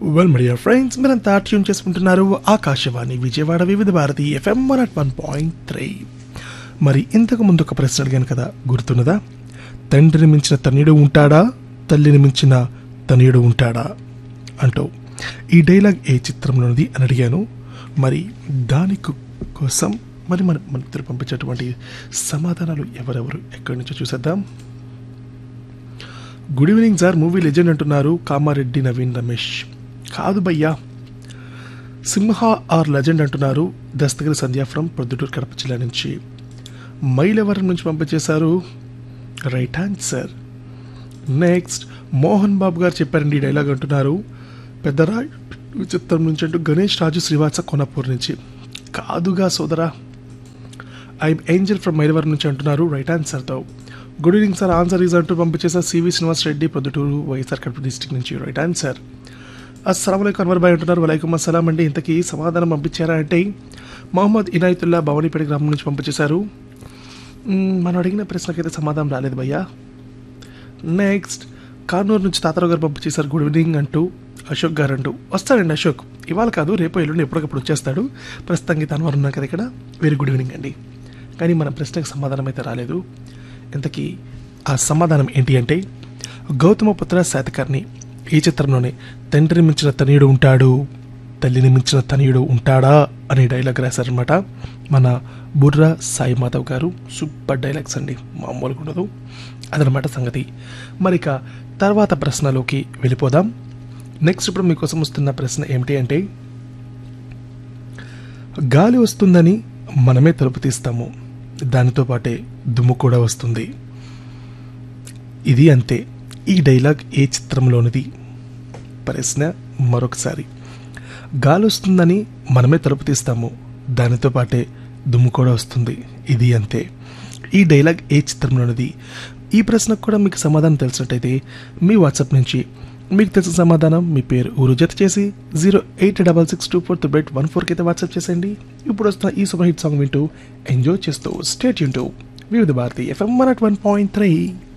well media friends మీరంతా tune చేసుకుంటున్నారు Akashvani Vijayawada Vividh Bharati FM one at one point three మరి ఇంతకు ముందు ఒక ప్రశ్న అడిగాను కదా గుర్తున్నదా తండ్రిని మించిన తనయుడు ఉంటాడా తల్లిని మించిన తనయుడు ఉంటాడా అంటూ ఈ డైలాగ్ ఏ చిత్రంలోనిది అని అడిగాను మరి దాని కు- కోసం మరి మన మన ఇద్దరు పంపించేటువంటి సమాధానాలు ఎవరెవరు ఎక్కడి నుంచో చూసేద్దాం good evening sir movie legend అంటున్నారు కామారెడ్డి నవీన్ రమేష్ కాదు భయ్యా సింహ ఆర్ లెజెండ్ అంటున్నారు దస్తగిరి సంధ్య ఫ్రమ్ ప్రొద్దుటూరు కడప జిల్లా నుంచి మైలవరం నుంచి పంపించేశారు right answer next Mohan Babu garu చెప్పారండి ఈ డైలాగ్ అంటున్నారు పెద్దరా చిత్రం నుంచి అంటూ గణేష్ రాజు శ్రీవాస కొనపూర్ నుంచి కాదుగా సోదరా ఐఎమ్ ఏంజల్ ఫ్రమ్ మైలవరం నుంచి అంటున్నారు రైట్ ఆన్సర్తో good evening sir answer is అంటూ పంపించేసారు C V Srinivas Reddy Proddatur YSR Kadapa district నుంచి రైట్ ఆన్సర్ అస్సలం అన్వర్ భాయ్ అంటున్నారు వలైకుమ్ అస్సలాం అండి ఇంతకీ సమాధానం పంపించారా అంటే మహమ్మద్ ఇనాయతుల్లా భవనిపేట గ్రామం నుంచి పంపించేశారు మ్మ్, మనం అడిగిన ప్రశ్నకైతే సమాధానం రాలేదు భయ్యా నెక్స్ట్ కార్నూరు నుంచి తాతారావు గారు పంపించేశారు గుడ్ ఈవినింగ్ అంటూ అశోక్ గారు అంటూ వస్తాడండి అశోక్ ఇవాళ కాదు రేపు ఎల్లుండి ఎప్పటికప్పుడు వచ్చేస్తాడు ప్రస్తుతానికి తను వారు ఉన్నారు కదా ఇక్కడ వెరీ గుడ్ ఈవినింగ్ అండి కానీ మన ప్రశ్నకు సమాధానం అయితే రాలేదు ఇంతకీ ఆ సమాధానం ఏంటి అంటే గౌతమపుత్ర శాతకర్ణి ఈ చిత్రంలోనే తండ్రిని మించిన తనయుడు ఉంటాడు తల్లిని మించిన తనయుడు ఉంటాడా అనే డైలాగ్ రాశారనమాట మన బుర్రా సాయి మాధవ్ గారు సూపర్ డైలాగ్స్ అండి మామూలుగా ఉండదు అదనమాట సంగతి మరి ఇక తర్వాత ప్రశ్నలోకి వెళ్ళిపోదాం నెక్స్ట్ ఇప్పుడు మీకోసం వస్తున్న ప్రశ్న ఏమిటి అంటే గాలి వస్తుందని మనమే తలుపు తీస్తాము దానితో పాటే దుమ్ము కూడా వస్తుంది ఇది అంతే ఈ డైలాగ్ ఏ చిత్రంలోనిది ప్రశ్న మరొకసారి గాలి వస్తుందని మనమే తలుపు తీస్తాము దానితో పాటే దుమ్ము కూడా వస్తుంది ఇది అంతే ఈ డైలాగ్ ఏ చిత్రంలోనిది ఈ ప్రశ్నకు కూడా మీకు సమాధానం తెలిసినట్టయితే మీ వాట్సాప్ నుంచి మీకు తెలిసిన సమాధానం మీ పేరు ఊరు జత చేసి zero eight double six two four eight one ఫోర్కి అయితే వాట్సాప్ చేసేయండి ఇప్పుడు వస్తున్న ఈ సూపర్ హిట్ సాంగ్ వింటూ ఎంజాయ్ చేస్తూ స్టేట్ యూన్ Vividh Bharati FM one at one point three